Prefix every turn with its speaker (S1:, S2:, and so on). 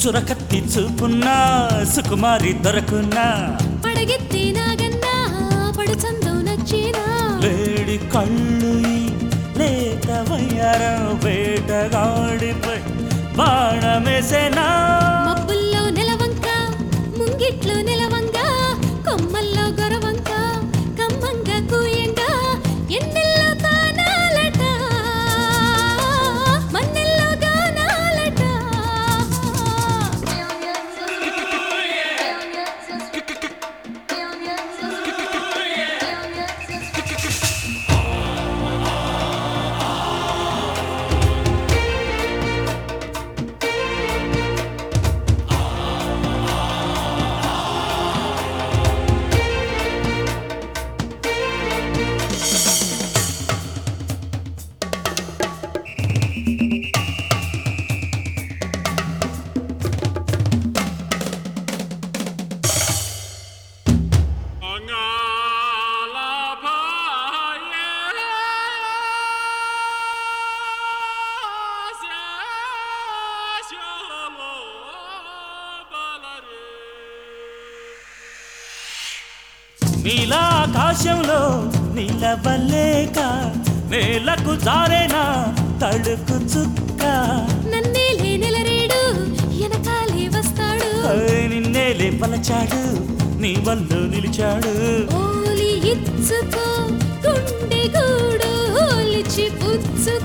S1: చురకత్తి చూపున్నా సుకుమారి దొరకున్నా
S2: పడగెత్తి నాగన్నా పడు చందో నచ్చేనా
S1: లేడి కళ్ళు ఈ లేత వయ్యారం వేటగాడిపై బాణమేసేనా
S2: మబ్బుల్లో నెలవంక ముంగిట్లో నెలవంక కొమ్మల్లో గొరవంక కమ్మంగా కూయంగా ఎన్నెల్లో తానాలట మన్నెల్లో గానాలట
S1: నీలా ఆకాశంలో నీలవల్లేక నేలకు జారేనా తడుకు చుక్క
S2: నన్నేలే నెలరేడు వెనకాలే వస్తాడు
S1: ఓయ్ నిన్నేలే పలచాడు నీ వల్లు నిలిచాడు
S2: ఓలి ఇచ్చుకో గుండె గూడు ఓలిచి పుచ్చుకో